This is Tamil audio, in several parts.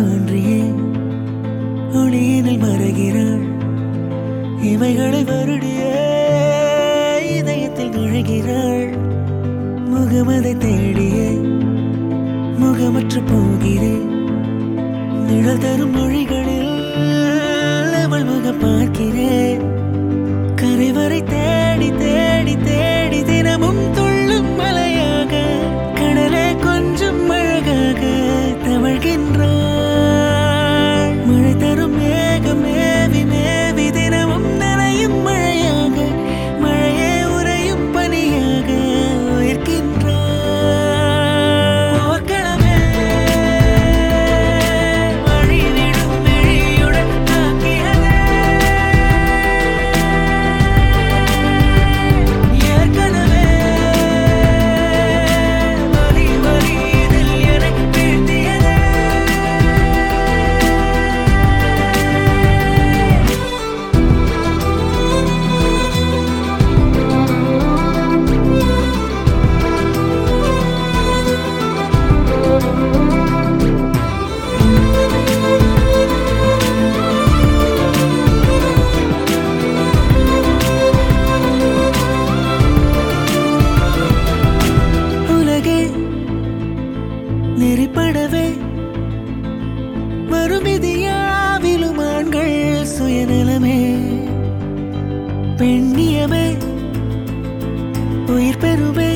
தோன்றியே ஒளியினில் மறைகிறாள் இவைகளை வருடியே இதயத்தில் நுழைகிறாள் முகமதை தேடியே முகமற்று போகிறேன் நிழல் தரும் மொழிகளில் அவள் முகம் பார்க்கிறேன் கரைவரை தேடி தேடி தேடி தினமும் துள்ளும் மலையாக கடலே கொஞ்சம் அழகாக தவழ்கின்றாள் மழை தரும் மேகம் மேவி மேவி தினமும் நனையும் மழையாக மழையே உறையும் பனியாக உயிர்க்கின்றாள் போர்க்களமே வழிவிடும் விழியுடன் தாக்கியதே ஏற்கனவே வலி வலி இதில் எனக்கு வீழ்த்தியதே உலகே நெறிப்படவே மறுமிதியாவிலும் ஆண்கள் சுயநலமே பெண்ணியமே உயிர் பெறுமே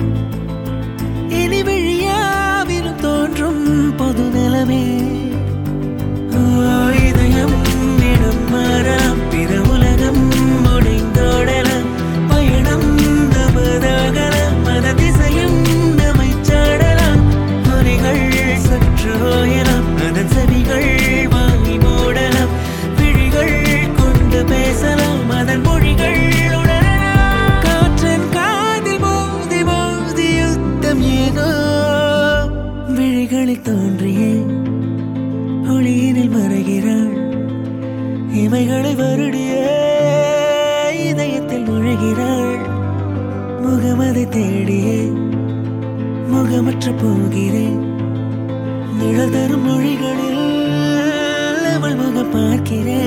இனி விழியாவிலும் தோன்றும் பொது நிலமே ஓ, இதயம் இடம் மாறலாம் பிற உலகம் முடிந்தோடலாம் பயணம் நமதாகலாம் மத திசையும் நம்மை சாடலாம் ஒலிகள் சற்று ஓயலாம் அதன் செவிகள் வாங்கி மூடலாம் விழிகள் கொண்டு பேசலாம் அதன் மொழிகள் உணரலாம் காற்றின் காதில் மோதி மோதி யுத்தம் ஏதோ விழிகளில் தோன்றியே ஒளியினில் மறைகிறாள் இவைகளை வருடியே இதயத்தில் நுழைகிறாள் முகமதை தேடியே முகமற்று போகிறேன் நிழல் தரும் மொழிகளில் அவள் முகம் பார்க்கிறேன்